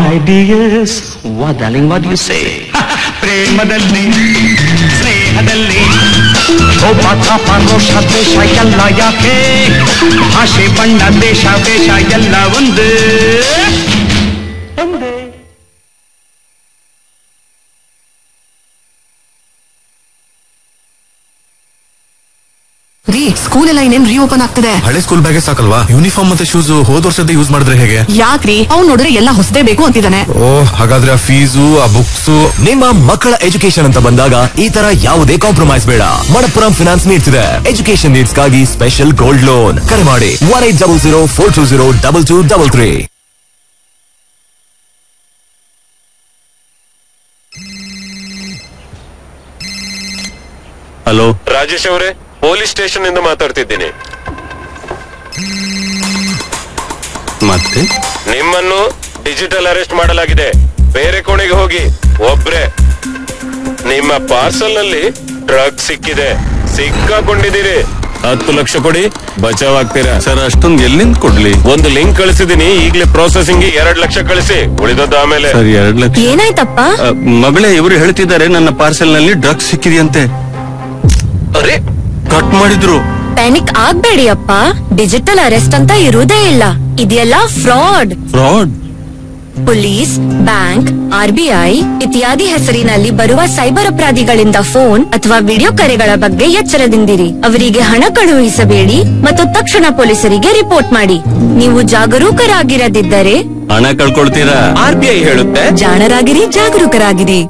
My dears darling what you say ಪ್ರೇಮದಲ್ಲಿ ಸ್ನೇಹದಲ್ಲಿ ಒಬ್ಬ ತಾಪ ರೋಷ ದ್ವೇಷ ಎಲ್ಲ ಯಾಕೆ ಭಾಷೆ ಬಣ್ಣ ದೇಶ ವೇಷ ಎಲ್ಲ ಒಂದೇ ಒಂದೇ ರೀ ಸ್ಕೂಲ್ ಎಲ್ಲ ಇನ್ನೇನ್ ರೀಓಪನ್ ಆಗ್ತದೆ ಹಳೆ ಸ್ಕೂಲ್ ಬ್ಯಾಗೆ ಸಾಕಲ್ವಾ ಯೂನಿಫಾರ್ಮ್ ಮತ್ತೆ ಶೂಸ್ ಹೋದ್ ವರ್ಷದ ಯೂಸ್ ಮಾಡಿದ್ರೆ ಹೇಗೆ ಯಾಕ್ರಿ ಅವ್ನ್ ನೋಡಿದ್ರೆ ಎಲ್ಲ ಹೊಸದೇ ಬೇಕು ಅಂತಿದ್ದಾನೆ ಓ ಹಾಗಾದ್ರೆ ಆ ಫೀಸು ಆ ಬುಕ್ಸ್ ನಿಮ್ಮ ಮಕ್ಕಳ ಎಜುಕೇಶನ್ ಅಂತ ಬಂದಾಗ ಈ ತರ ಯಾವುದೇ ಕಾಂಪ್ರಮೈಸ್ ಬೇಡ ಮಣಪ್ಪುರಂ ಫಿನಾನ್ಸ್ ನೀಡ್ಸ್ ಇದೆ ಎಜುಕೇಶನ್ ನೀಡ್ಸ್ ಗಾಗಿ ಸ್ಪೆಷಲ್ ಗೋಲ್ಡ್ ಲೋನ್ ಕರೆ ಮಾಡಿ one eight double zero four two zero double two double three hello Rajesh ಅವರೇ ಪೊಲೀಸ್ ಸ್ಟೇಷನ್ ಇಂದ ಮಾತಾಡ್ತಿದ್ದೀನಿ ಮತ್ತೆ ನಿಮ್ಮನ್ನು ಡಿಜಿಟಲ್ ಅರೆಸ್ಟ್ ಮಾಡಲಾಗಿದೆ ಬೇರೆ ಕೋಣೆಗೆ ಹೋಗಿ ಒಬ್ರೆ ನಿಮ್ಮ ಪಾರ್ಸಲ್ ನಲ್ಲಿ ಡ್ರಗ್ ಸಿಕ್ಕಿದೆ ಸಿಕ್ಕಾಕೊಂಡಿದ್ದೀರಿ ಹತ್ತು ಲಕ್ಷ ಕೊಡಿ ಬಚಾವ್ ಆಗ್ತೀರಾ ಸರ್ ಅಷ್ಟೊಂದು ಎಲ್ಲಿಂದ ಕೊಡ್ಲಿ ಒಂದು ಲಿಂಕ್ ಕಳಿಸಿದೀನಿ ಈಗಲೇ ಪ್ರೊಸೆಸಿಂಗ್ ಎರಡ್ ಲಕ್ಷ ಕಳಿಸಿ ಉಳಿದದ್ದು ಆಮೇಲೆ ಸರ್ ಎರಡ್ ಲಕ್ಷ ಏನಾಯ್ತಪ್ಪ ಅ, ಮಗಳೇ ಇವರು ಹೇಳ್ತಿದ್ದಾರೆ ನನ್ನ ಪಾರ್ಸೆಲ್ ನಲ್ಲಿ ಡ್ರಗ್ಸ್ ಸಿಕ್ಕಿದೆಯಂತೆ ಅರೆ ಕಟ್ ಮಾಡಿದ್ರು ಪ್ಯಾನಿಕ್ ಆಗ್ಬೇಡಿ ಅಪ್ಪ ಡಿಜಿಟಲ್ ಅರೆಸ್ಟ್ ಅಂತ ಇರುವುದೇ ಇಲ್ಲ ಇದೆಲ್ಲ fraud fraud police bank RBI ಇತ್ಯಾದಿ ಹೆಸರಿನಲ್ಲಿ ಬರುವ ಸೈಬರ್ ಅಪರಾಧಿಗಳಿಂದ ಫೋನ್ ಅಥವಾ ವಿಡಿಯೋ ಕರೆಗಳ ಬಗ್ಗೆ ಎಚ್ಚರದಿಂದಿರಿ ಅವರಿಗೆ ಹಣ ಕಳುಹಿಸಬೇಡಿ ಮತ್ತು ತಕ್ಷಣ ಪೊಲೀಸರಿಗೆ ರಿಪೋರ್ಟ್ ಮಾಡಿ ನೀವು ಜಾಗರೂಕರಾಗಿರದಿದ್ದರೆ ಹಣ ಕಳ್ಕೊಳ್ತೀರಾ ಆರ್ ಬಿ ಐ ಹೇಳುತ್ತೆ ಜಾಣರಾಗಿರಿ ಜಾಗರೂಕರಾಗಿರಿ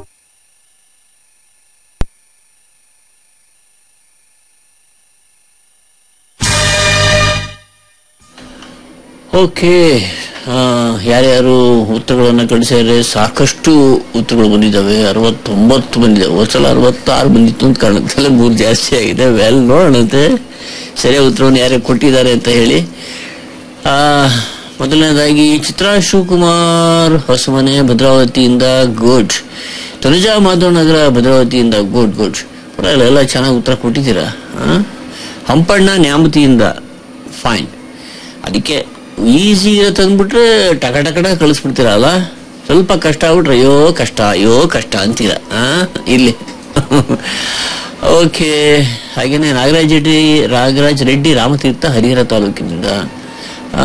ಓಕೆ ಆ, ಯಾರ್ಯಾರು ಉತ್ತರಗಳನ್ನು ಕಳಿಸಿದರೆ ಸಾಕಷ್ಟು ಉತ್ತರಗಳು ಬಂದಿದ್ದಾವೆ ಅರವತ್ತೊಂಬತ್ತು ಬಂದಿದ್ದಾವೆ ಒಂದ್ಸಲ ಅರವತ್ತಾರು ಬಂದಿತ್ತು ಅಂತ ಕಾಣುತ್ತಲ್ಲ ಮೂರು ಜಾಸ್ತಿ ಆಗಿದೆ ವೆಲ್ ನೋಡೋಣಂತೆ ಸರಿಯಾದ ಉತ್ತರವನ್ನು ಯಾರ್ಯಾರು ಕೊಟ್ಟಿದ್ದಾರೆ ಅಂತ ಹೇಳಿ ಆ, ಮೊದಲನೇದಾಗಿ ಚಿತ್ರಾ ಶಿವಕುಮಾರ್ ಹೊಸಮನೆ ಭದ್ರಾವತಿಯಿಂದ ಗುಡ್ ತನುಜಾ ಮಾಧವ್ ನಗರ ಭದ್ರಾವತಿಯಿಂದ ಗುಡ್ ಗುಡ್ ಪರವಾಗಿಲ್ಲ ಎಲ್ಲ ಚೆನ್ನಾಗಿ ಉತ್ತರ ಕೊಟ್ಟಿದ್ದೀರಾ ಆ? ಹಂಪಣ್ಣ ನ್ಯಾಮತಿಯಿಂದ ಫೈನ್ ಅದಕ್ಕೆ ಈಸಿ ತಂದ್ಬಿಟ್ರೆ ಟಕ ಟಕಟ ಕಳಿಸ್ಬಿಡ್ತೀರಲ್ಲ ಸ್ವಲ್ಪ ಕಷ್ಟ ಆಗ್ಬಿಟ್ರೆ ಅಯ್ಯೋ ಕಷ್ಟ ಅಯ್ಯೋ ಕಷ್ಟ ಅಂತೀರ ಆ ಇಲ್ಲಿ ಓಕೆ ಹಾಗೇನೆ ನಾಗರಾಜ್ ರೆಡ್ಡಿ ನಾಗರಾಜ್ ರೆಡ್ಡಿ ರಾಮತೀರ್ಥ ಹರಿಹರ ತಾಲೂಕಿನಿಂದ ಆ,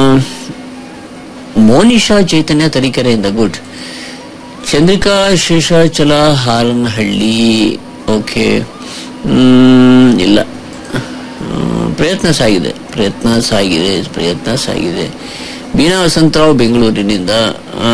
ಮೋನಿಶಾ ಚೈತನ್ಯ ತರೀಕೆರೆಯಿಂದ ಗುಡ್ ಚಂದ್ರಿಕಾ ಶೇಷಾಚಲ ಹಾರನಹಳ್ಳಿ ಓಕೆ ಮ್, ಇಲ್ಲ ಆ, ಪ್ರಯತ್ನ ಸಾಗಿದೆ ಪ್ರಯತ್ನ ಸಾಗಿದೆ ಪ್ರಯತ್ನ ಸಾಗಿದೆ ಬೀನಾ ವಸಂತರಾವ್ ಬೆಂಗಳೂರಿನಿಂದ ಆ,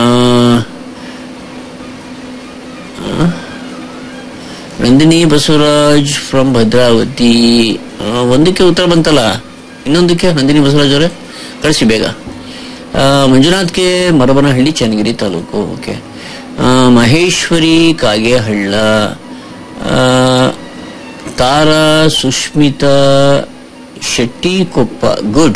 ಆ, ನಂದಿನಿ ಬಸವರಾಜ್ ಫ್ರಮ್ ಭದ್ರಾವತಿ ಆ, ಒಂದಕ್ಕೆ ಉತ್ತರ ಬಂತಲ್ಲ ಇನ್ನೊಂದಕ್ಕೆ ನಂದಿನಿ ಬಸವರಾಜ್ ಅವರೇ ಕಳಿಸಿ ಬೇಗ ಆ, ಮಂಜುನಾಥ್ ಕೆ ಮರಬನಹಳ್ಳಿ ಚನ್ನಗಿರಿ ತಾಲೂಕು ಓಕೆ ಆ, ಮಹೇಶ್ವರಿ ಕಾಗೇಹಳ್ಳ ಆ, ತಾರಾ ಸುಷ್ಮಿತಾ ಶೆಟ್ಟಿ ಕೊಪ್ಪ ಗುಡ್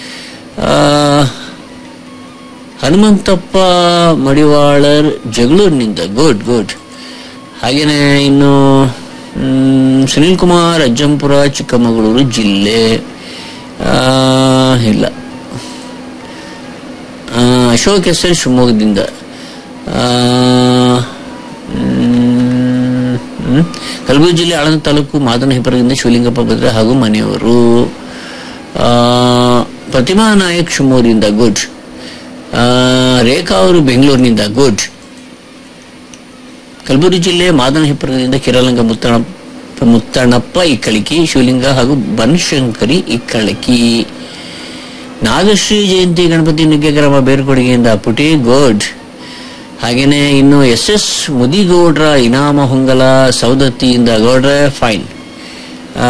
ಹನುಮಂತಪ್ಪ ಮಡಿವಾಳರ್ ಜಗಳೂರಿನಿಂದ ಗುಡ್ ಗುಡ್ ಹಾಗೇನೆ ಇನ್ನು ಮ್, ಸುನಿಲ್ ಕುಮಾರ್ ಅಜ್ಜಂಪುರ ಚಿಕ್ಕಮಗಳೂರು ಜಿಲ್ಲೆ ಆ, ಇಲ್ಲ ಆ, ಅಶೋಕ್ ಎಸ್ ಎಲ್ ಶಿವಮೊಗ್ಗದಿಂದ ಆ, ಮ್, ಹ್ಮ್. ಕಲಬುರಗಿ ಜಿಲ್ಲೆ ಆಳಂದ ತಾಲೂಕು ಮಾದನಹಿಪರದಿಂದ ಶಿವಲಿಂಗಪ್ಪ ಭದ್ರ ಹಾಗೂ ಮನೆಯವರು ಆ, ಪ್ರತಿಮಾ ನಾಯಕ್ ಶಿವಮೊಗ್ಗದಿಂದ ಗುಡ್ ಆ, ರೇಖಾ ಅವರು ಬೆಂಗಳೂರಿನಿಂದ ಗುಡ್ ಕಲಬುರಗಿ ಜಿಲ್ಲೆ ಮಾದನಹಿಪುರದಿಂದ ಕಿರಲಂಗ ಮುತ್ತಣ ಮುತ್ತಣಪ್ಪ ಇಕ್ಕಳಿಕಿ ಶಿವಲಿಂಗ ಹಾಗೂ ಬನಶಂಕರಿ ಇಕ್ಕಳಕಿ ನಾಗಶ್ರೀ ಜಯಂತಿ ಗಣಪತಿ ನುಗ್ಗೆಗ್ರಾಮ ಬೇರ್ಕೊಡುಗೆಯಿಂದ ಪುಟಿ ಗೋಡ್ ಹಾಗೇನೆ ಇನ್ನು ಎಸ್ ಎಸ್ ಮುದಿಗೌಡ್ರ ಇನಾಮ ಹೊಂಗಲ ಸೌದತ್ತಿಯಿಂದ ಗೌಡ್ರ ಫೈನ್ ಆ,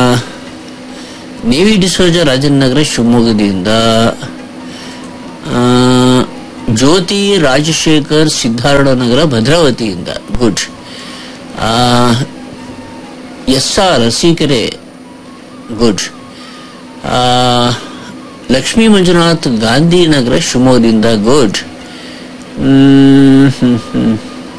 ನೇವಿ ಡಿಸೋಜ ರಾಜನಗರ ಶಿವಮೊಗ್ಗದಿಂದ ಆ, ಜ್ಯೋತಿ ರಾಜಶೇಖರ್ ಸಿದ್ಧಾರೂಢ ನಗರ ಭದ್ರಾವತಿಯಿಂದ good S R Arsikere good ಆ, ಲಕ್ಷ್ಮೀ ಮಂಜುನಾಥ್ ಗಾಂಧಿನಗರ ಶಿವಮೊಗ್ಗದಿಂದ ಗುಡ್ ಮ್, ಹ್ಮ್, ಹ್ಮ್.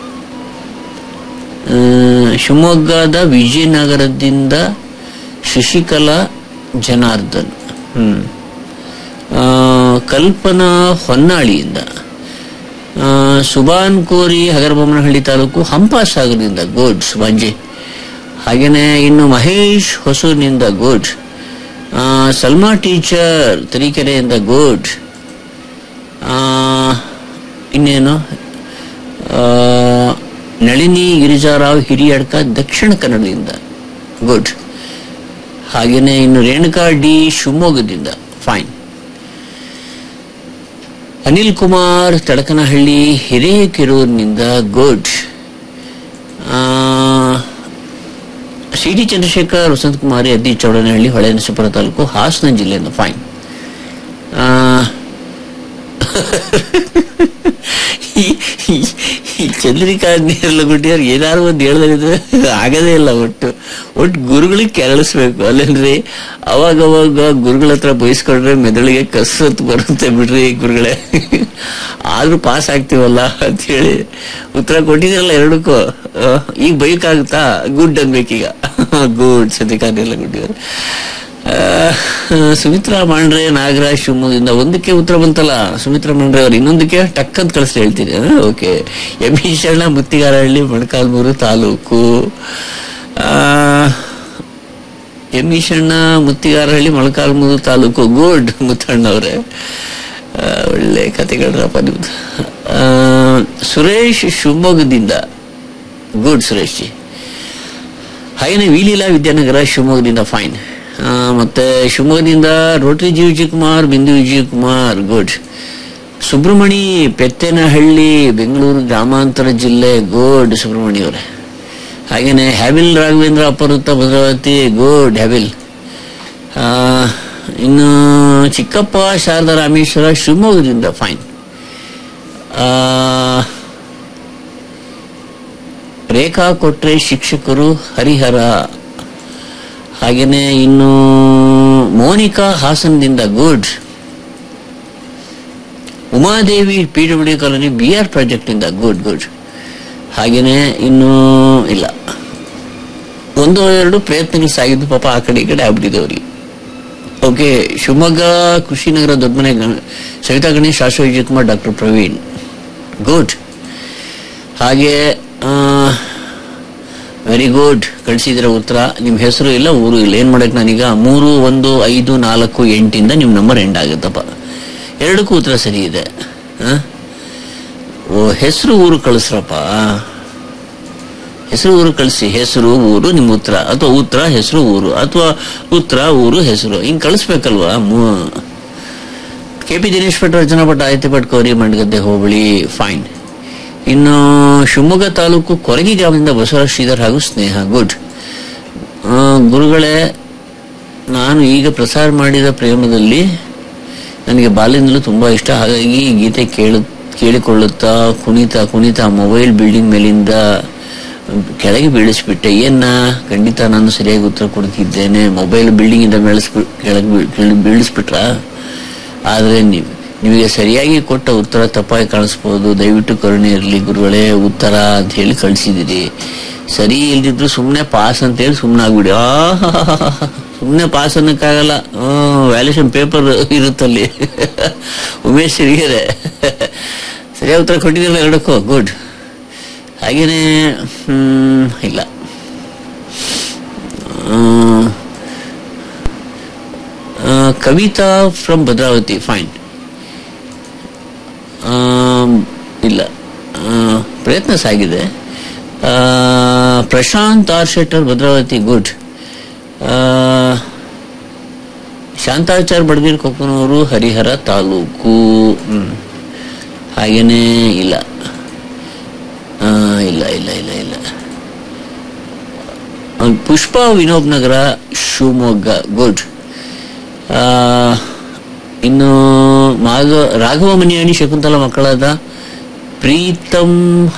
ಆ, ಶಿವಮೊಗ್ಗದ ವಿಜಯನಗರದಿಂದ ಶಶಿಕಲಾ ಜನಾರ್ದನ್ ಹ್ಮ್ ಆ, ಕಲ್ಪನಾ ಹೊನ್ನಾಳಿಯಿಂದ ಆ, ಸುಬಾನ್ ಕೋರಿ ಹಗರಬೊಮ್ಮನಹಳ್ಳಿ ತಾಲೂಕು ಹಂಪಾಸಾಗರದಿಂದ ಗುಡ್ ಸುಬಾನ್ಜಿ ಹಾಗೇನೆ ಇನ್ನು ಮಹೇಶ್ ಹೊಸೂರಿನಿಂದ ಗುಡ್ ಆ, ಸಲ್ಮಾ ಟೀಚರ್ ತರೀಕೆರೆಯಿಂದ ಗುಡ್ ಆ, ಇನ್ನೇನು ಆ, ನಳಿನಿ ಗಿರಿಜಾರಾವ್ ಹಿರಿಯಡ್ಕ ದಕ್ಷಿಣ ಕನ್ನಡದಿಂದ ಗುಡ್ ಹಾಗೇನೆ ಇನ್ನು ರೇಣುಕಾ ಡಿ ಶಿವಮೊಗ್ಗದಿಂದ ಫೈನ್ ಅನಿಲ್ ಕುಮಾರ್ ತಡಕನಹಳ್ಳಿ ಹಿರೇಕೆರೂರಿನಿಂದ good C D Chandrashekhar Vasanth Kumari ಅದ್ದಿ ಚೌಡನಹಳ್ಳಿ ಹೊಳೆ ನರಸೀಪುರ ತಾಲೂಕು ಹಾಸನ ಜಿಲ್ಲೆಯಿಂದ ಫೈನ್ ಆ, ಈ- ಈ- ಈ ಚಂದ್ರಿಕಾ ನೀರೆಲ್ಲ ಗುಡ್ಡಿಯವ್ರು ಏನಾದ್ರು ಒಂದು ಹೇಳಿದ್ರೆ ಆಗದೇ ಇಲ್ಲ ಒಟ್ಟು ಒಟ್ಟು ಗುರುಗಳಿಗೆ ಕೆರಳಿಸ್ಬೇಕು ಅಲ್ಲೇನ್ರಿ ಅವಾಗ ಅವಾಗ ಗುರುಗಳ ಹತ್ರ ಬಯಸ್ಕೊಂಡ್ರೆ ಮೆದುಳಿಗೆ ಕಸರತ್ತು ಬರುತ್ತೆ ಬಿಡ್ರಿ ಗುರುಗಳೇ ಆದ್ರೂ ಪಾಸ್ ಆಗ್ತೀವಲ್ಲ ಅಂತ ಹೇಳಿ ಉತ್ತರ ಕೊಟ್ಟಿದ್ರಲ್ಲ ಎರಡಕ್ಕೂ ಆ, ಈಗ ಬೈಕಾಗುತ್ತಾ ಗುಡ್ ಅನ್ಬೇಕೀಗ ಗುಡ್ ಚಂದ್ರಿಕಾ ನೀರೆಲ್ಲ ಗುಡ್ಡಿಯವ್ರು ಆ, ಸುಮಿತ್ರಾ ಮಾಂಡ್ರೆ ನಾಗರಾಜ್ ಶಿವಮೊಗ್ಗದಿಂದ ಒಂದಕ್ಕೆ ಉತ್ತರ ಬಂತಲ್ಲ ಸುಮಿತ್ರಾ ಮಾಂಡ್ರೆ ಅವ್ರು ಇನ್ನೊಂದಕ್ಕೆ ಟಕ್ ಅಂತ ಕಳಿಸಿ ಹೇಳ್ತೀನಿ okay M E Sharana Muttigarahalli ಮೊಣಕಾಲ್ಮೂರು taluk ಆ, M E Sharana Muttigarahalli Molakalmuru taluk good ಮುತ್ತಣ್ಣವ್ರೆ ಆ, ಒಳ್ಳೆ ಕತೆಗಳ್ರಪ್ಪ ನಿಮ್ದು ಆ, ಸುರೇಶ್ ಶಿವಮೊಗ್ಗದಿಂದ ಗುಡ್ ಸುರೇಶ್ ಜಿ ಹಾಗೇನೆ ವಿಲೀಲಾ ವಿದ್ಯಾನಗರ ಶಿವಮೊಗ್ಗದಿಂದ ಫೈನ್ ಆ, ಮತ್ತೆ ಶಿವಮೊಗ್ಗದಿಂದ Rotary G Vijayakumar Bindu Vijayakumar good Subramani Pettenahalli Bengaluru ಗ್ರಾಮಾಂತರ ಜಿಲ್ಲೆ ಗುಡ್ ಸುಬ್ರಹ್ಮಣಿ ಅವರೇ ಹಾಗೇನೆ ಹ್ಯಾಬಿಲ್ ರಾಘವೇಂದ್ರ ಅಪರುತ್ತ ಭದ್ರಾವತಿ ಗುಡ್ ಹ್ಯಾಬಿಲ್ ಆ, ಇನ್ನು ಚಿಕ್ಕಪ್ಪ ಶಾರದಾ ರಾಮೇಶ್ವರ ಶಿವಮೊಗ್ಗದಿಂದ ಫೈನ್ ಆ, ರೇಖಾ ಕೊಟ್ರೆ ಶಿಕ್ಷಕರು ಹರಿಹರ ಹಾಗೇನೆ ಇನ್ನು ಮೋನಿಕಾ ಹಾಸನದಿಂದ good Umadevi P W D colony B R project ಇಂದ ಗುಡ್ ಗುಡ್ ಹಾಗೇನೆ ಇನ್ನು ಇಲ್ಲ ಒಂದು ಎರಡು ಪ್ರಯತ್ನಗಳು ಸಾಗಿದ್ದು ಪಾಪ ಆ ಕಡೆ ಈ ಕಡೆ ಆಗ್ಬಿಟ್ಟಿದೆ ಅವರಿಗೆ ಓಕೆ ಶಿವಮೊಗ್ಗ ಕೃಷಿನಗರ ದೊಡ್ಡಮನೆ ಗಣ- ಸವಿತಾ ಗಣೇಶ್ ಶಾಶ್ವ ವಿಜಯಕುಮಾರ್ ಡಾಕ್ಟರ್ ಪ್ರವೀಣ್ ಗುಡ್ ಹಾಗೆ ವೆರಿ ಗುಡ್ ಕಳಿಸಿದ್ರೆ ಉತ್ತರ ನಿಮ್ಮ ಹೆಸರು ಇಲ್ಲ ಊರು ಇಲ್ಲ ಏನ್ ಮಾಡಕ್ ನಾನೀಗ ಮೂರು ಒಂದು ಐದು ನಾಲ್ಕು ಎಂಟಿಂದ ನಿಮ್ಮ ನಂಬರ್ ಎಂಡ್ ಆಗುತ್ತಪ್ಪ ಎರಡಕ್ಕೂ ಉತ್ತರ ಸರಿ ಇದೆ ಆ? ಓ ಹೆಸರು ಊರು ಕಳಿಸ್ರಪ್ಪ ಹೆಸರು ಊರು ಕಳಿಸಿ ಹೆಸರು ಊರು ನಿಮ್ಮ ಉತ್ತರ ಅಥವಾ ಉತ್ತರ ಹೆಸರು ಊರು ಅಥವಾ ಉತ್ತರ ಊರು ಹೆಸರು ಹಿಂಗ್ ಕಳಿಸ್ಬೇಕಲ್ವಾ K P Dinesh Bhat Arjuna Bhat Aditya Bhat Kauri Mandagadde hobli fine ಇನ್ನು ಶಿವಮೊಗ್ಗ ತಾಲೂಕು ಕೊರಗಿ ಗ್ರಾಮದಿಂದ ಬಸವರಾಜ್ ಶ್ರೀಧರ್ ಹಾಗೂ ಸ್ನೇಹ ಗುಡ್ ಆ, ಗುರುಗಳೇ ನಾನು ಈಗ ಪ್ರಸಾರ ಮಾಡಿದ ಪ್ರೇಮದಲ್ಲಿ ನನಗೆ ಬಾಲ್ಯದಿಂದಲೂ ತುಂಬಾ ಇಷ್ಟ ಹಾಗಾಗಿ ಈ ಗೀತೆ ಕೇಳು ಕೇಳಿಕೊಳ್ಳುತ್ತಾ ಕುಣಿತಾ ಕುಣಿತಾ ಮೊಬೈಲ್ ಬಿಲ್ಡಿಂಗ್ ಮೇಲಿಂದ ಕೆಳಗೆ ಬೀಳಿಸ್ಬಿಟ್ಟೆ ಏನ ಖಂಡಿತ ನಾನು ಸರಿಯಾಗಿ ಉತ್ತರ ಕೊಡ್ತಿದ್ದೇನೆ ಮೊಬೈಲ್ ಬಿಲ್ಡಿಂಗ್ ಇಂದ ಬೆಳೆಸ್ಬಿ ಕೆಳಗೆ ಬೀಳ್- ಕೆಳಗೆ ಬೀಳಿಸ್ಬಿಟ್ರಾ ಆದ್ರೆ ನೀವು ನಿಮಗೆ ಸರಿಯಾಗಿ ಕೊಟ್ಟ ಉತ್ತರ ತಪ್ಪಾಗಿ ಕಾಣಿಸ್ಬೋದು ದಯವಿಟ್ಟು ಕರುಣೆ ಇರಲಿ ಗುರುಗಳೇ ಉತ್ತರ ಅಂತ ಹೇಳಿ ಕಳಿಸಿದಿರಿ ಸರಿ ಇಲ್ದಿದ್ರು ಸುಮ್ಮನೆ ಪಾಸ್ ಅಂತ ಹೇಳಿ ಸುಮ್ಮನೆ ಆಗ್ಬಿಡಿ ಆ ಸುಮ್ಮನೆ ಪಾಸ್ ಅನ್ನಕ್ಕಾಗಲ್ಲ ವ್ಯಾಲ್ಯೂಷನ್ ಪೇಪರ್ ಇರುತ್ತಲ್ಲಿ ಉಮೇಶ್ ಸಿರಿಗೆರೆ ಸರಿಯಾಗಿ ಉತ್ತರ ಕೊಟ್ಟಿದ್ದಿಲ್ಲ ಎರಡಕ್ಕೂ ಗುಡ್ ಹಾಗೇನೆ ಹ್ಮ್, ಇಲ್ಲ ಆ, ಆ, ಕವಿತಾ ಫ್ರಮ್ ಭದ್ರಾವತಿ ಫೈನ್ ಇಲ್ಲ ಆ, ಪ್ರಯತ್ನ ಸಾಗಿದೆ ಆ, ಪ್ರಶಾಂತ್ ಆರ್ ಶೆಟ್ಟರ್ ಭದ್ರಾವತಿ ಗುಡ್ ಶಾಂತಾಚಾರ್ ಬಡಗೀರ್ ಕೊಕ್ಕನೂರು ಹರಿಹರ ತಾಲೂಕು ಹ್ಮ್. ಹಾಗೇನೇ ಇಲ್ಲ ಆ, ಇಲ್ಲ ಇಲ್ಲ ಇಲ್ಲ ಇಲ್ಲ ಆ, ಪುಷ್ಪ ವಿನೋಬ್ ನಗರ ಶಿವಮೊಗ್ಗ ಗುಡ್ ಆ, ಇನ್ನು ಮಾಘ ರಾಘವ ಮನಿಯಾಣಿ ಶಕುಂತಲ ಮಕ್ಕಳಾದ ಪ್ರೀತಮ್